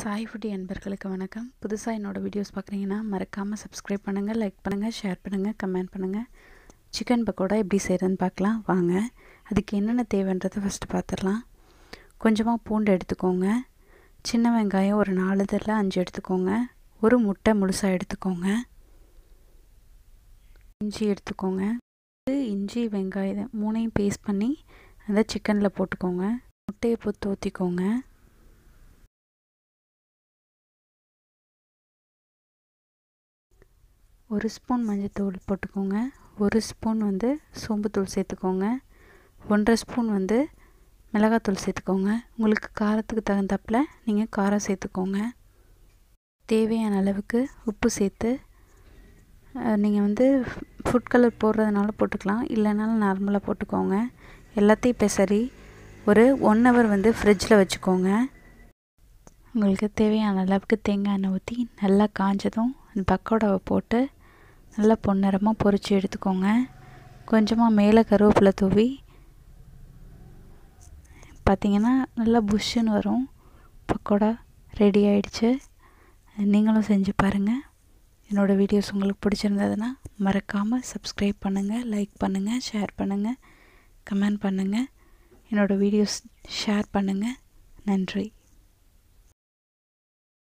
Sai foodie அன்பர்களுக்கு வணக்கம் புதுசாக என்னோடய வீடியோஸ் பார்க்குறீங்கன்னா மறக்காமல் சப்ஸ்கிரைப் பண்ணுங்கள் லைக் பண்ணுங்கள் ஷேர் பண்ணுங்கள் கமெண்ட் பண்ணுங்கள் சிக்கன் பக்கோடா எப்படி செய்கிறதுன்னு பார்க்கலாம் வாங்க அதுக்கு என்னென்ன தேவைன்றதை ஃபஸ்ட்டு பார்த்துடலாம் கொஞ்சமாக பூண்டு எடுத்துக்கோங்க சின்ன வெங்காயம் ஒரு நாலு இதில் அஞ்சு எடுத்துக்கோங்க ஒரு முட்டை முழுசாக எடுத்துக்கோங்க இஞ்சி எடுத்துக்கோங்க இஞ்சி வெங்காயம் மூணையும் பேஸ்ட் பண்ணி அந்த சிக்கனில் போட்டுக்கோங்க முட்டையை பொத்து ஊற்றிக்கோங்க ஒரு ஸ்பூன் மஞ்சத்தூள் போட்டுக்கோங்க ஒரு ஸ்பூன் வந்து சோம்புத்தூள் சேர்த்துக்கோங்க ஒன்றரை ஸ்பூன் வந்து மிளகாத்தூள் சேர்த்துக்கோங்க உங்களுக்கு காரத்துக்கு தகுந்தாப்பில் நீங்கள் காரம் சேர்த்துக்கோங்க தேவையான அளவுக்கு உப்பு சேர்த்து நீங்கள் வந்து ஃபுட் கலர் போடுறதுனால போட்டுக்கலாம் இல்லைனாலும் நார்மலாக போட்டுக்கோங்க எல்லாத்தையும் இப்போ சரி ஒரு ஒன் ஹவர் வந்து ஃப்ரிட்ஜில் வச்சுக்கோங்க உங்களுக்கு தேவையான அளவுக்கு தேங்காய் எண்ணெய் ஊற்றி நல்லா காஞ்சதும் அந்த பக்கோடாவை போட்டு நல்லா பொன்னிறமாக பொரித்து எடுத்துக்கோங்க கொஞ்சமாக மேலே கருவேப்பிலை தூவி பார்த்திங்கன்னா நல்லா புஷ்ஷுன்னு வரும் பக்கோடா ரெடி ஆயிடுச்சு நீங்களும் செஞ்சு பாருங்கள் என்னோடய வீடியோஸ் உங்களுக்கு பிடிச்சிருந்ததுன்னா மறக்காமல் சப்ஸ்கிரைப் பண்ணுங்கள் லைக் பண்ணுங்கள் ஷேர் பண்ணுங்கள் கமெண்ட் பண்ணுங்கள் என்னோடய வீடியோஸ் ஷேர் பண்ணுங்கள் நன்றி